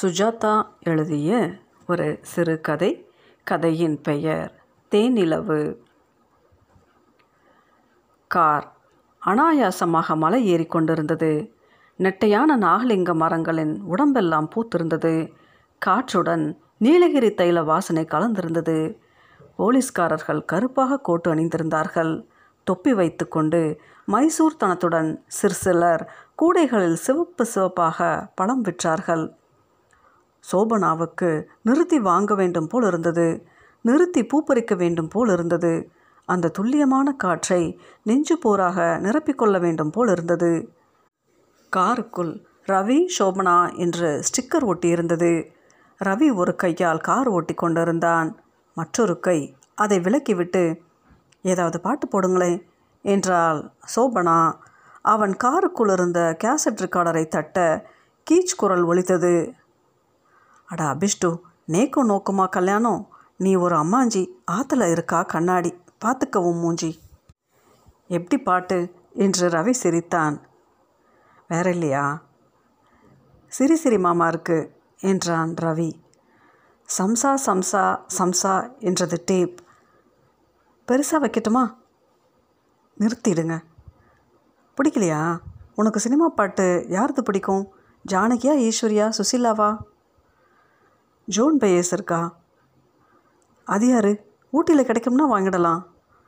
சுஜாதா எழுதிய ஒரு சிறுகதை கதையின் பெயர் தேனிலவு கார் அனாயாசமாக மலை ஏறி கொண்டிருந்தது நெட்டையான நாகலிங்க மரங்களின் உடம்பெல்லாம் பூத்திருந்தது காற்றுடன் நீலகிரி தைல வாசனை கலந்திருந்தது போலீஸ்காரர்கள் கருப்பாக கோட்டு அணிந்திருந்தார்கள் தொப்பி வைத்துக்கொண்டு மைசூர் தனத்துடன் சிற்சிலர் கூடைகளில் சிவப்பு சிவப்பாக பழம் விற்றார்கள் சோபனாவுக்கு நிறுத்தி வாங்க வேண்டும் போல் இருந்தது நிறுத்தி பூப்பறிக்க வேண்டும் போல் இருந்தது அந்த துல்லியமான காற்றை நெஞ்சு போராக நிரப்பிக்கொள்ள வேண்டும் போல் இருந்தது காருக்குள் ரவி சோபனா என்று ஸ்டிக்கர் ஒட்டியிருந்தது ரவி ஒரு கையால் கார் ஓட்டி கொண்டிருந்தான் மற்றொரு கை அதை விலக்கிவிட்டு ஏதாவது பாட்டு போடுங்களேன் என்றால் சோபனா அவன் காருக்குள் இருந்த கேசட் ரெக்கார்டரை தட்ட கீச் குரல் ஒலித்தது அட அபிஷ்டு நேக்கும் நோக்குமா கல்யாணம் நீ ஒரு அம்மாஞ்சி ஆற்றுல இருக்கா கண்ணாடி பார்த்துக்கவும் மூஞ்சி எப்படி பாட்டு என்று ரவி சிரித்தான் வேற இல்லையா சிரி சிரி மாமா இருக்கு என்றான் ரவி சம்சா சம்சா சம்சா என்றது டேப் பெருசாக வைக்கட்டுமா நிறுத்திடுங்க பிடிக்கலையா உனக்கு சினிமா பாட்டு யாருது பிடிக்கும் ஜானகியா ஈஸ்வரியா சுசிலாவா ஜோன் பையஸ் இருக்கா அது யார் ஊட்டியில் கிடைக்கும்னா வாங்கிடலாம்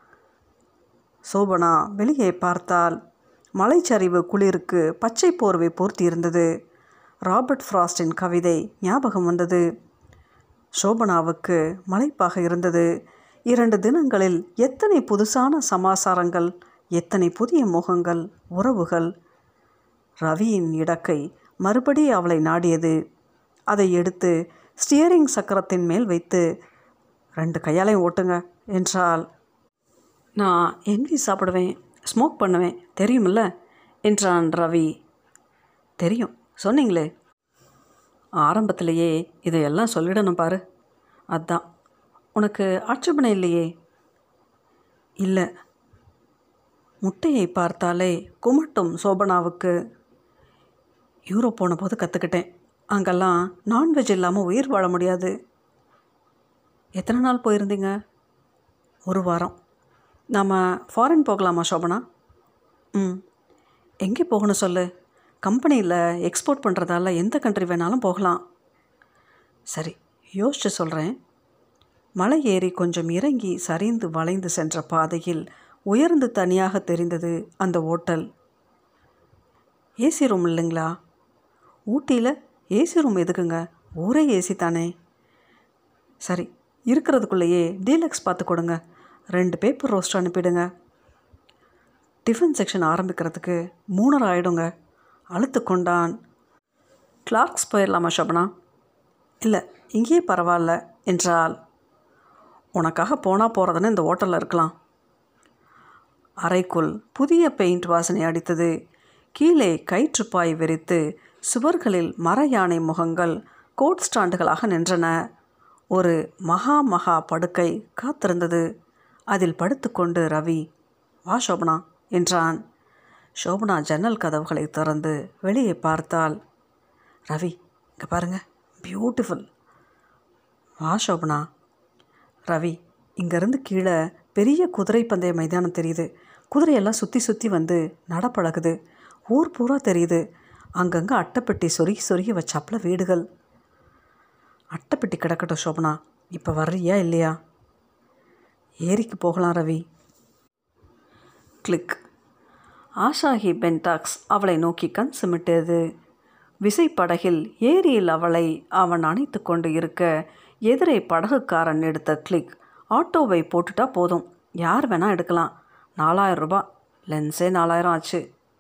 சோபனா வெளியே பார்த்தால் மலைச்சரிவு குளிருக்கு பச்சை போர்வை போர்த்தி இருந்தது ராபர்ட் ஃப்ராஸ்டின் கவிதை ஞாபகம் வந்தது சோபனாவுக்கு மலைப்பாக இருந்தது இரண்டு தினங்களில் எத்தனை புதுசான சமாசாரங்கள் எத்தனை புதிய முகங்கள் உறவுகள் ரவியின் இடக்கை மறுபடி அவளை நாடியது அதை எடுத்து ஸ்டியரிங் சக்கரத்தின் மேல் வைத்து ரெண்டு கையாலையும் ஓட்டுங்க என்றால் நான் என்வி சாப்பிடுவேன் ஸ்மோக் பண்ணுவேன் தெரியுமில்ல என்றான் ரவி தெரியும் சொன்னீங்களே ஆரம்பத்திலேயே இதையெல்லாம் சொல்லிடணும் பாரு அதான் உனக்கு ஆட்சேபனை இல்லையே இல்லை முட்டையை பார்த்தாலே குமட்டும் சோபனாவுக்கு யூரோப் போன போது கற்றுக்கிட்டேன் அங்கெல்லாம் நான்வெஜ் இல்லாமல் உயிர் வாழ முடியாது எத்தனை நாள் போயிருந்தீங்க ஒரு வாரம் நாம் ஃபாரின் போகலாமா சோபனா ம் எங்கே போகணும் சொல்லு கம்பெனியில் எக்ஸ்போர்ட் பண்ணுறதால எந்த கண்ட்ரி வேணாலும் போகலாம் சரி யோசிச்சு சொல்கிறேன் மலை ஏறி கொஞ்சம் இறங்கி சரிந்து வளைந்து சென்ற பாதையில் உயர்ந்து தனியாக தெரிந்தது அந்த ஓட்டல் ஏசி ரூம் இல்லைங்களா ஊட்டியில் ஏசி ரூம் எதுக்குங்க ஊரே ஏசி தானே சரி இருக்கிறதுக்குள்ளேயே டீலக்ஸ் பார்த்து கொடுங்க ரெண்டு பேப்பர் ரோஸ்ட் அனுப்பிடுங்க டிஃபன் செக்ஷன் ஆரம்பிக்கிறதுக்கு மூணரை ஆயிடுங்க அழுத்து கொண்டான் கிளார்க்ஸ் போயிடலாமா ஷபனா இல்லை இங்கேயே பரவாயில்ல என்றால் உனக்காக போனால் போகிறதுன்னு இந்த ஹோட்டலில் இருக்கலாம் அறைக்குள் புதிய பெயிண்ட் வாசனை அடித்தது கீழே கயிற்றுப்பாய் விரித்து சுவர்களில் மர யானை முகங்கள் கோட் ஸ்டாண்டுகளாக நின்றன ஒரு மகா மகா படுக்கை காத்திருந்தது அதில் படுத்துக்கொண்டு ரவி வா சோபனா என்றான் சோபனா ஜன்னல் கதவுகளை திறந்து வெளியே பார்த்தால் ரவி இங்கே பாருங்க பியூட்டிஃபுல் வா சோபனா ரவி இங்கேருந்து கீழே பெரிய குதிரை பந்தய மைதானம் தெரியுது குதிரையெல்லாம் சுற்றி சுற்றி வந்து நடப்பழகுது ஊர் பூரா தெரியுது அங்கங்கே அட்டைப்பெட்டி சொருகி சொருகி வச்சாப்புல வீடுகள் அட்டைப்பெட்டி கிடக்கட்டும் சோபனா இப்போ வர்றியா இல்லையா ஏரிக்கு போகலாம் ரவி கிளிக் ஆஷாஹி பென்டாக்ஸ் அவளை நோக்கி கண் சிமிட்டது விசைப்படகில் ஏரியில் அவளை அவன் அணைத்து கொண்டு இருக்க எதிரே படகுக்காரன் எடுத்த கிளிக் ஆட்டோவை போட்டுட்டா போதும் யார் வேணால் எடுக்கலாம் நாலாயிரம் ரூபாய் லென்ஸே நாலாயிரம் ஆச்சு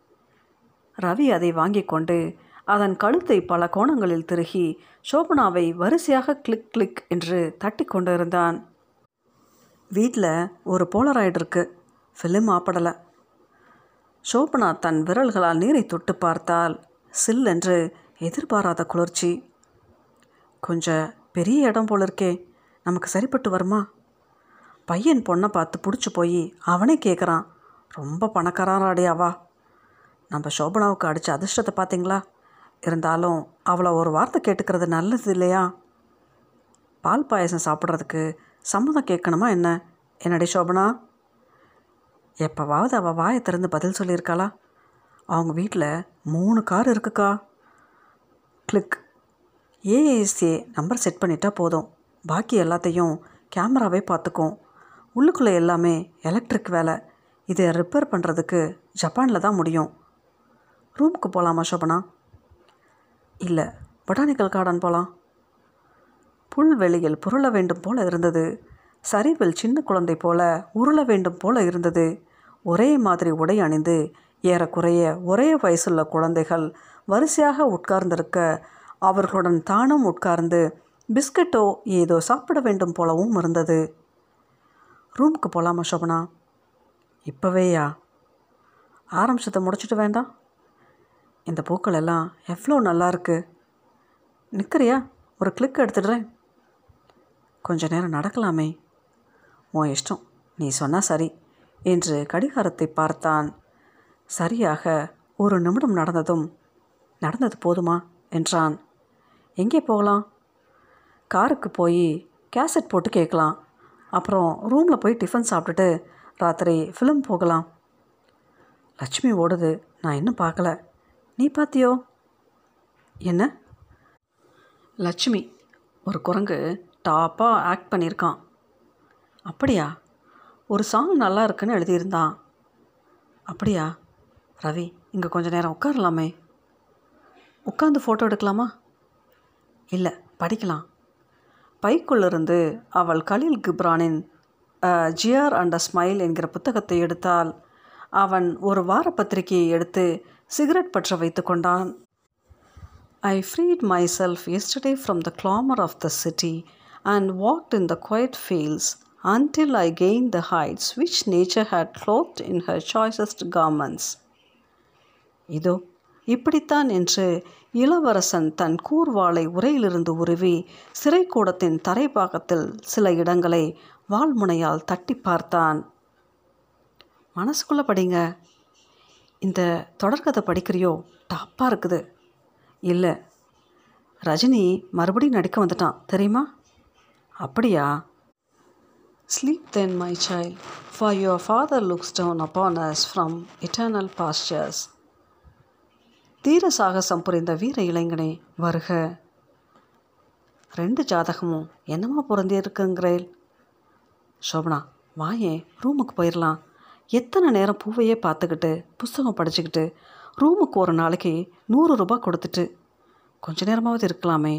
ரவி அதை வாங்கி கொண்டு அதன் கழுத்தை பல கோணங்களில் திருகி சோபனாவை வரிசையாக கிளிக் கிளிக் என்று தட்டி கொண்டிருந்தான் வீட்டில் ஒரு போலராய்டு இருக்கு ஃபிலிம் ஆப்படலை சோபனா தன் விரல்களால் நீரை தொட்டு பார்த்தால் சில் என்று எதிர்பாராத குளிர்ச்சி கொஞ்சம் பெரிய இடம் போல இருக்கே நமக்கு சரிப்பட்டு வருமா பையன் பொண்ணை பார்த்து பிடிச்சி போய் அவனே கேட்குறான் ரொம்ப பணக்காராடியாவா நம்ம சோபனாவுக்கு அடித்த அதிர்ஷ்டத்தை பார்த்தீங்களா இருந்தாலும் அவளை ஒரு வார்த்தை கேட்டுக்கிறது நல்லது இல்லையா பால் பாயசம் சாப்பிட்றதுக்கு சம்மதம் கேட்கணுமா என்ன என்னடி சோபனா எப்போவாவது அவள் வாயை திறந்து பதில் சொல்லியிருக்காளா அவங்க வீட்டில் மூணு கார் இருக்குக்கா கிளிக் ஏஏஎஸ்ஏ நம்பர் செட் பண்ணிட்டா போதும் பாக்கி எல்லாத்தையும் கேமராவே பார்த்துக்கும் உள்ளுக்குள்ளே எல்லாமே எலக்ட்ரிக் வேலை இதை ரிப்பேர் பண்ணுறதுக்கு ஜப்பானில் தான் முடியும் ரூமுக்கு போகலாமா சோபனா இல்லை பொட்டானிக்கல் கார்டன் போகலாம் புல்வெளியில் புரள வேண்டும் போல இருந்தது சரிவில் சின்ன குழந்தை போல உருள வேண்டும் போல இருந்தது ஒரே மாதிரி உடை அணிந்து ஏறக்குறைய ஒரே வயசுள்ள குழந்தைகள் வரிசையாக உட்கார்ந்திருக்க அவர்களுடன் தானும் உட்கார்ந்து பிஸ்கட்டோ ஏதோ சாப்பிட வேண்டும் போலவும் இருந்தது ரூமுக்கு போகலாமா சோபனா இப்போவேயா ஆரம்பிச்சதை முடிச்சிட்டு வேண்டாம் இந்த பூக்கள் எல்லாம் எவ்வளோ நல்லா இருக்கு நிற்கிறியா ஒரு கிளிக் எடுத்துடுறேன் கொஞ்ச நேரம் நடக்கலாமே உன் இஷ்டம் நீ சொன்னா சரி என்று கடிகாரத்தை பார்த்தான் சரியாக ஒரு நிமிடம் நடந்ததும் நடந்தது போதுமா என்றான் எங்கே போகலாம் காருக்கு போய் கேசட் போட்டு கேட்கலாம் அப்புறம் ரூமில் போய் டிஃபன் சாப்பிட்டுட்டு ராத்திரி ஃபிலிம் போகலாம் லட்சுமி ஓடுது நான் இன்னும் பார்க்கல நீ பார்த்தியோ என்ன லட்சுமி ஒரு குரங்கு டாப்பாக ஆக்ட் பண்ணியிருக்கான் அப்படியா ஒரு சாங் நல்லா இருக்குன்னு எழுதியிருந்தான் அப்படியா ரவி இங்கே கொஞ்ச நேரம் உட்காரலாமே உட்காந்து ஃபோட்டோ எடுக்கலாமா இல்லை படிக்கலாம் பைக்குள்ளிருந்து அவள் கலீல் கிப்ரானின் ஜிஆர் அண்ட் ஸ்மைல் என்கிற புத்தகத்தை எடுத்தால் அவன் ஒரு வார பத்திரிகையை எடுத்து சிகரெட் பற்ற வைத்து கொண்டான் I freed myself yesterday from the clamor of the city and walked in the quiet fields until I gained the heights which nature had clothed in her choicest garments. இதோ இப்படித்தான் என்று இளவரசன் தன் கூர்வாளை உரையிலிருந்து உருவி சிறைக்கூடத்தின் தரைப்பாகத்தில் சில இடங்களை வால்முனையால் தட்டி பார்த்தான் மனசுக்குள்ளே படிங்க இந்த தொடர்கதை படிக்கிறியோ டாப்பாக இருக்குது இல்லை ரஜினி மறுபடியும் நடிக்க வந்துட்டான் தெரியுமா அப்படியா sleep then my child for your father looks down upon us from eternal pastures தீர சாகசம் புரிந்த வீர இளைஞனே வருக ரெண்டு ஜாதகமும் என்னமா பொருந்தி இருக்குங்கிறேன் சோபனா வாயேன் ரூமுக்கு போயிடலாம் எத்தனை நேரம் பூவையே பார்த்துக்கிட்டு புஸ்தகம் படிச்சுக்கிட்டு ரூமுக்கு ஒரு நாளைக்கு நூறு ரூபாய் கொடுத்துட்டு கொஞ்ச நேரமாவது இருக்கலாமே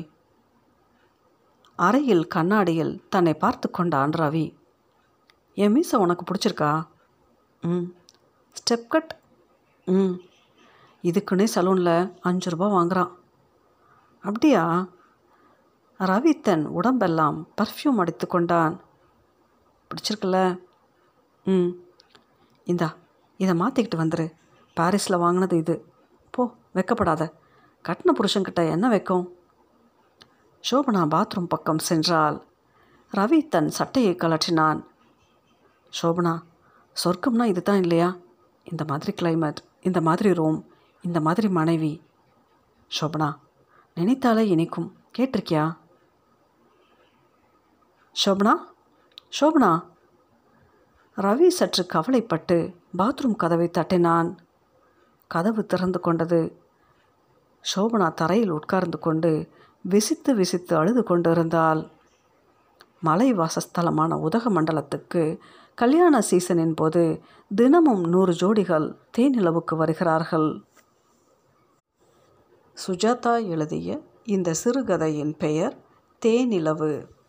அறையில் கண்ணாடியில் தன்னை பார்த்து கொண்டான் ரவி என் மீசை உனக்கு பிடிச்சிருக்கா ம் ஸ்டெப் கட் ம் இதுக்குன்னே சலூனில் அஞ்சு ரூபா வாங்குறான் அப்படியா ரவி தன் உடம்பெல்லாம் பர்ஃப்யூம் அடித்து கொண்டான் பிடிச்சிருக்குல்ல ம் இந்தா இதை மாற்றிக்கிட்டு வந்துரு பாரிஸில் வாங்கினது இது போ வெக்கப்படாத கட்டின புருஷன்கிட்ட என்ன வைக்கும் சோபனா பாத்ரூம் பக்கம் சென்றால் ரவி தன் சட்டையை கலற்றினான் சோபனா சொர்க்கம்னா இதுதான் இல்லையா இந்த மாதிரி கிளைமேட் இந்த மாதிரி ரூம் இந்த மாதிரி மனைவி சோபனா நினைத்தாலே இனிக்கும் கேட்டிருக்கியா சோபனா சோபனா ரவி சற்று கவலைப்பட்டு பாத்ரூம் கதவை தட்டினான் கதவு திறந்து கொண்டது சோபனா தரையில் உட்கார்ந்து கொண்டு விசித்து விசித்து அழுது கொண்டிருந்தாள் மலை வாசஸ்தலமான உதகமண்டலத்துக்கு கல்யாண சீசனின் போது தினமும் நூறு ஜோடிகள் தேனிலவுக்கு வருகிறார்கள் சுஜாதா எழுதிய இந்த சிறுகதையின் பெயர் தேனிலவு